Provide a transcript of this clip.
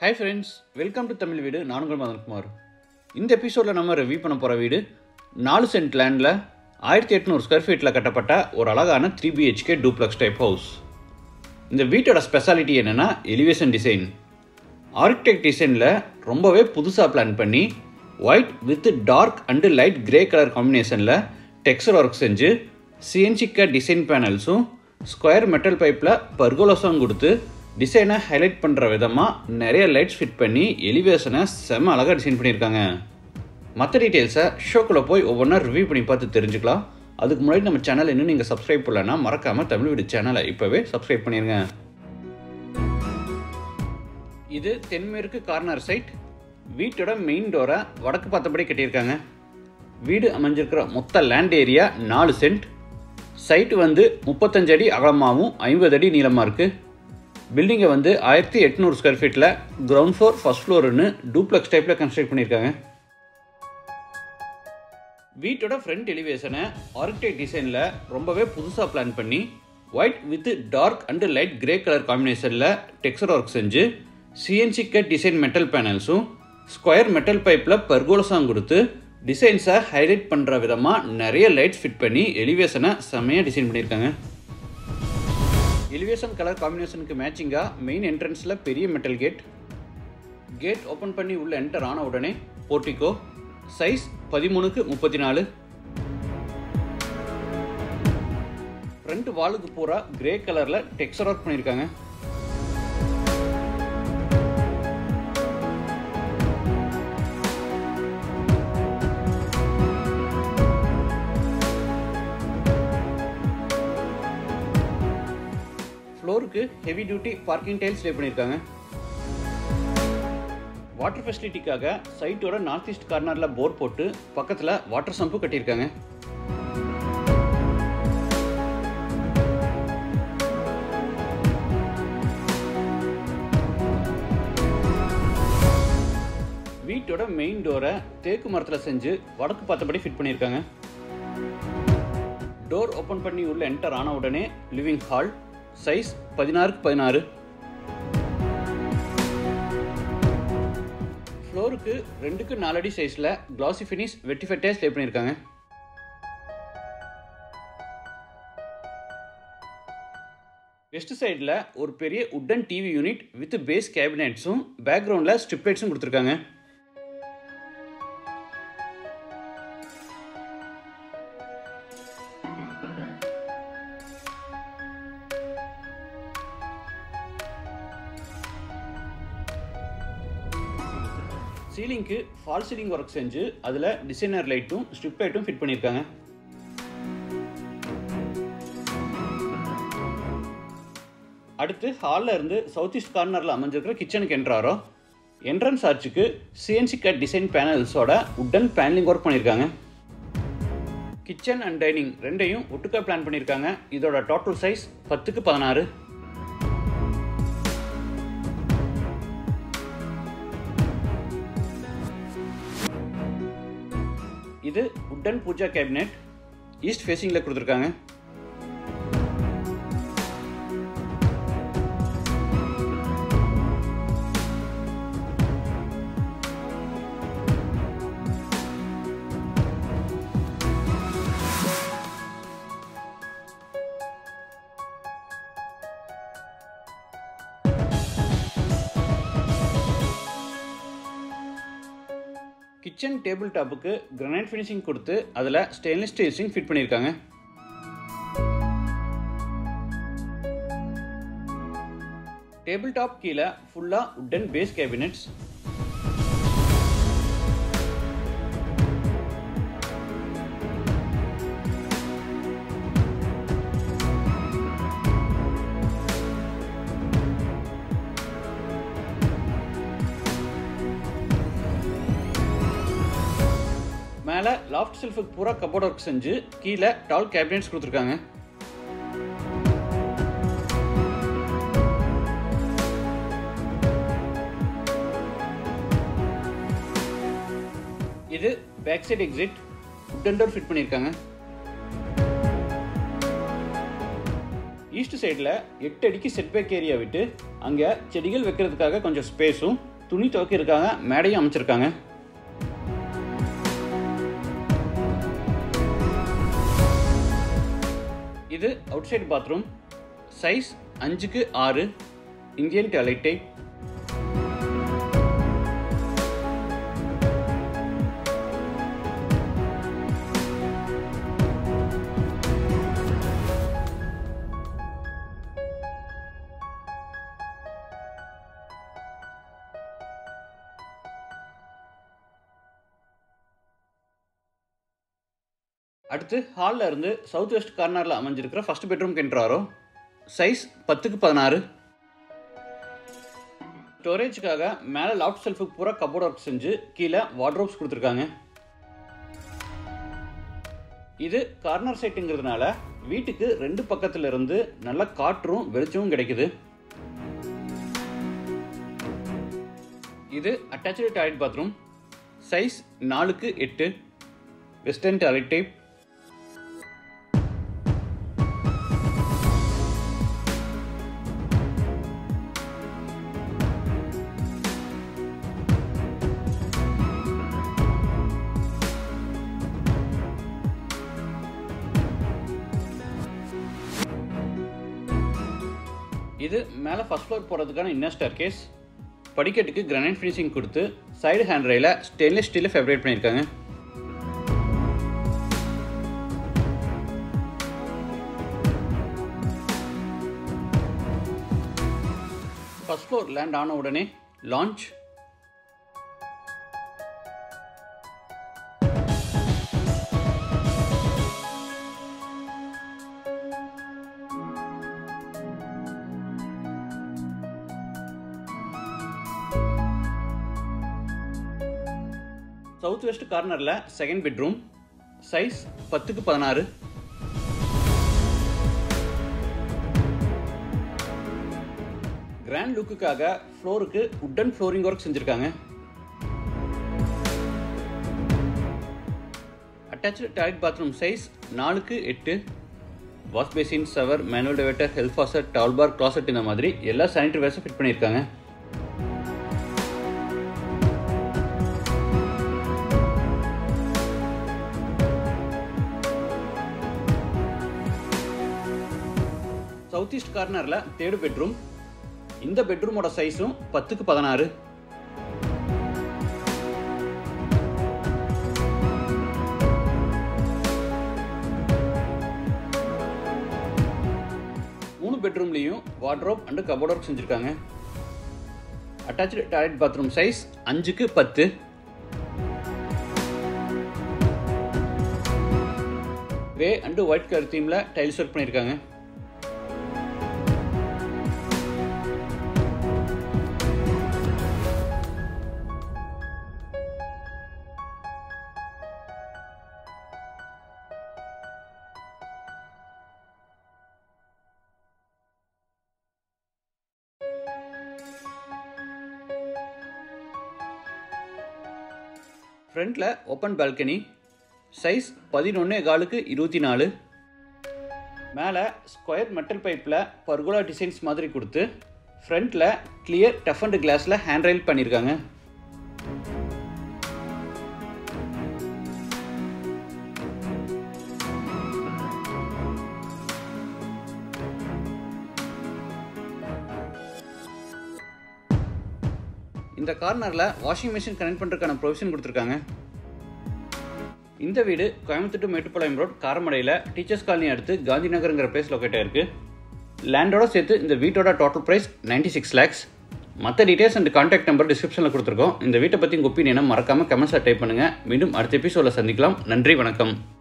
hi friends welcome to Tamil வீடு நான் உங்கள் மதன்குமார் இந்த எபிசோடில் நம்ம ரிவ்யூ பண்ண போகிற வீடு நாலு சென்ட் லேண்டில் ஆயிரத்தி எட்நூறு ஸ்கொயர் ஃபீட்டில் கட்டப்பட்ட ஒரு அழகான three BHK duplex type house இந்த வீட்டோட ஸ்பெஷாலிட்டி என்னென்னா எலிவேஷன் டிசைன் ஆர்கிடெக்ட் டிசைனில் ரொம்பவே புதுசாக பிளான் பண்ணி white with dark and light grey colour காம்பினேஷனில் டெக்ஸ்டர் ஒர்க் செஞ்சு சிஎன்சிக்க டிசைன் பேனல்ஸும் ஸ்கொயர் மெட்டல் பைப்பில் பர்கோலஸும் கொடுத்து டிசைனை ஹைலைட் பண்ணுற விதமாக நிறைய லைட்ஸ் ஃபிட் பண்ணி எலிவேஷனை செம்ம அழகாக டிசைன் பண்ணியிருக்காங்க மற்ற டீட்டெயில்ஸை ஷோக்குள்ளே போய் ஒவ்வொன்றா ரிவ்யூ பண்ணி பார்த்து தெரிஞ்சுக்கலாம் அதுக்கு முன்னாடி நம்ம சேனல் இன்னும் நீங்கள் சப்ஸ்கிரைப் பண்ணலன்னா மறக்காமல் தமிழ் வீடு சேனலை இப்போவே சப்ஸ்கிரைப் பண்ணிடுங்க இது தென்மேற்கு கார்னர் சைட் வீட்டோட மெயின் டோரை வடக்கு பார்த்தபடி கட்டியிருக்காங்க வீடு அமைஞ்சிருக்கிற மொத்த லேண்ட் ஏரியா நாலு சென்ட் சைட்டு வந்து முப்பத்தஞ்சு அடி அகலமாகவும் ஐம்பது அடி நீளமாக இருக்குது பில்டிங்கை வந்து ஆயிரத்தி எட்நூறு ஸ்கொயர் ஃபீட்டில் கிரவுண்ட் ஃப்ளோர் ஃபர்ஸ்ட் ஃப்ளோர்னு டூப்ளெக்ஸ் டைப்பில் கன்ஸ்ட்ரக்ட் பண்ணியிருக்காங்க வீட்டோட ஃப்ரண்ட் எலிவேஷனை ஆர்கிடெக்ட் டிசைனில் ரொம்பவே புதுசாக பிளான் பண்ணி white with dark and light grey colour காம்பினேஷனில் டெக்ஸ்டர் ஒர்க் செஞ்சு சிஎன்சி கட் டிசைன் மெட்டல் பேனல்ஸும் ஸ்கொயர் மெட்டல் பைப்பில் பர்கோலஸாக கொடுத்து டிசைன்ஸை ஹைலைட் பண்ணுற விதமாக நிறைய லைட்ஸ் ஃபிட் பண்ணி எலிவேஷனை செம்மையாக டிசைன் பண்ணியிருக்காங்க எலிவேஷன் கலர் காம்பினேஷனுக்கு மேட்சிங்காக மெயின் என்ட்ரன்ஸில் பெரிய மெட்டல் கேட் கேட் ஓப்பன் பண்ணி உள்ள என்டர் ஆன உடனே போர்ட்டிகோ சைஸ் பதிமூணுக்கு முப்பத்தி நாலு ஃப்ரண்ட் வாலுக்கு பூரா கிரே கலரில் டெக்ஸ்டர் ஒர்க் பண்ணியிருக்காங்க ஃப்ளோருக்கு heavy duty parking tiles lay பண்ணியிருக்காங்க வாட்டர் ஃபெசிலிட்டிக்காக சைட்டோட நார்த் ஈஸ்ட் கார்னரில் போர் போட்டு பக்கத்தில் வாட்டர் சம்பு கட்டியிருக்காங்க வீட்டோட மெயின் டோரை தேக்கு மரத்தில் செஞ்சு வடக்கு பார்த்தபடி ஃபிட் பண்ணியிருக்காங்க டோர் ஓப்பன் பண்ணி உள்ள என்டர் ஆன உடனே லிவிங் ஹால் சைஸ் பதினாறுக்கு பதினாறு ஃப்ளோருக்கு ரெண்டுக்கு நாலடி சைஸில் கிளாசி ஃபினிஷ் வெட்டிஃபெட்டே ஸ்லே பண்ணியிருக்காங்க வெஸ்ட் சைடில் ஒரு பெரிய wooden TV unit with base கேபினெட்ஸும் பேக்ரவுண்டில் ஸ்ட்ரிப் லைட்ஸும் கொடுத்துருக்காங்க சீலிங்க்கு ஃபால் சீலிங் ஒர்க் செஞ்சு அதில் டிசைனர் லைட்டும் ஸ்ட்ரிப் லைட்டும் ஃபிட் பண்ணியிருக்காங்க அடுத்து ஹாலில் இருந்து சவுத் ஈஸ்ட் கார்னரில் அமைஞ்சிருக்கிற கிச்சனுக்கு என்ட்ராரோ என்ட்ரன்ஸ் ஆர்ச்சுக்கு சிஎன்சி கட் டிசைன் பேனல்ஸோட உட்டன் பேனலிங் ஒர்க் பண்ணியிருக்காங்க கிச்சன் அண்ட் டைனிங் ரெண்டையும் ஒட்டுக்கா பிளான் பண்ணியிருக்காங்க இதோட டோட்டல் சைஸ் பத்துக்கு பதினாறு இது உட்டன் பூஜா கேபினெட் ஈஸ்ட் ஃபேஸிங்கில் கொடுத்துருக்காங்க கிச்சன் டேபிள் டாப்புக்கு கிரனைட் ஃபினிஷிங் கொடுத்து அதில் ஸ்டெயின்லெஸ் ஸ்டீல் சிங் ஃபிட் பண்ணியிருக்காங்க டேபிள் டாப் கீழே ஃபுல்லாக உட்டன் பேஸ் கேபினெட்ஸ் மேலே லாஃப்ட் செல்ஃபுக்கு பூரா கபோர்ட் ஒர்க் செஞ்சு கீழே டால் கேபினெட்ஸ் கொடுத்துருக்காங்க இது back side exit wooden door fit பண்ணியிருக்காங்க ஈஸ்ட் சைடில் எட்டு அடிக்கு செட்பேக் ஏரியா விட்டு அங்கே செடிகள் வைக்கிறதுக்காக கொஞ்சம் ஸ்பேஸும் துணி துவைக்க இருக்காங்க மேடையும் அமைச்சிருக்காங்க இது அவுட் சைடு பாத்ரூம் சைஸ் அஞ்சுக்கு ஆறு இந்தியன் டாய்லெட் டைப் அடுத்து ஹாலில் இருந்து சவுத் வெஸ்ட் கார்னரில் அமைஞ்சிருக்கிற ஃபர்ஸ்ட் பெட்ரூம் கென்ட்ராரோ சைஸ் பத்துக்கு பதினாறு ஸ்டோரேஜுக்காக மேலே லாஃப்ட் செல்ஃபுக்கு பூரா கபோர்ட் ஒர்க் செஞ்சு கீழே வார்ட்ரோப்ஸ் கொடுத்துருக்காங்க இது கார்னர் சைட்டுங்கிறதுனால வீட்டுக்கு ரெண்டு பக்கத்துல இருந்து நல்ல காற்றும் வெளிச்சமும் கிடைக்குது இது அட்டாச்சு டாய்லெட் பாத்ரூம் சைஸ் நாலுக்கு எட்டு வெஸ்டர்ன் டாய்லெட் டைப் இது மேலே ஃபர்ஸ்ட் ஃப்ளோர் போகிறதுக்கான இன்னர் ஸ்டார் கேஸ் படிக்கட்டுக்கு கிரானைட் ஃபினிஷிங் கொடுத்து சைடு ஹேண்ட் ரயில ஸ்டெயின்லெஸ் ஸ்டீலில் ஃபேப்ரேட் பண்ணியிருக்காங்க ஃபர்ஸ்ட் ஃப்ளோர் லேண்ட் ஆன உடனே லான்ச் சவுத் வெஸ்ட் கார்னரில் செகண்ட் பெட்ரூம் சைஸ் பத்துக்கு பதினாறு கிராண்ட் லுக்குக்காக ஃப்ளோருக்கு உட்டன் ஃப்ளோரிங் ஒர்க் செஞ்சுருக்காங்க அட்டாச்சு டாய்லெட் பாத்ரூம் சைஸ் நாலுக்கு எட்டு wash basin shower manual diverter health faucet towel bar closet இந்த மாதிரி எல்லா சானிட்டரி வேர்ஸும் ஃபிட் பண்ணியிருக்காங்க சவுத் ஈஸ்ட் கார்னரில் தேர்டு பெட்ரூம் இந்த பெட்ரூமோட சைஸும் பத்துக்கு பதினாறு மூணு பெட்ரூம்லேயும் வார்ட்ரோப் அண்டு கபோர்ட் ஒர்க் செஞ்சுருக்காங்க அட்டாச்சு டாய்லெட் பாத்ரூம் சைஸ் அஞ்சுக்கு பத்து கிரே அண்டு ஒயிட் கலர் தீமில் டைல்ஸ் ஒர்க் பண்ணியிருக்காங்க ஃப்ரண்ட்டில் ஓப்பன் பால்கனி சைஸ் பதினொன்று காலுக்கு இருபத்தி நாலு மேலே ஸ்கொயர் மெட்டல் பைப்பில் பர்குலா டிசைன்ஸ் மாதிரி கொடுத்து ஃப்ரண்ட்டில் கிளியர் டஃப் அண்ட் கிளாஸில் ஹேண்ட் ரைல் பண்ணியிருக்காங்க இந்த கார்னரில் வாஷிங் மிஷின் கனெக்ட் பண்ணுறதுக்கான ப்ரொவிஷன் கொடுத்துருக்காங்க இந்த வீடு கோயம்புத்தூர் டு மேட்டுப்பாளையம் ரோட் காரமடையில் டீச்சர்ஸ் காலனி அடுத்து காந்தி நகருங்கிற பிளேஸ் லொக்கேட் ஆயிருக்கு லேண்டோட சேர்த்து இந்த வீட்டோட total price ninety six lakhs மற்ற டீட்டெயில்ஸ் அண்ட் கான்டாக்ட் நம்பர் டிஸ்கிரிப்ஷனில் கொடுத்துருக்கோம் இந்த வீட்டை பற்றி உங்கள் ஒப்பீனியனை மறக்காமல் கமெண்ட்ஸில் டைப் பண்ணுங்கள் மீண்டும் அடுத்த எபிசோடில் சந்திக்கலாம் நன்றி வணக்கம்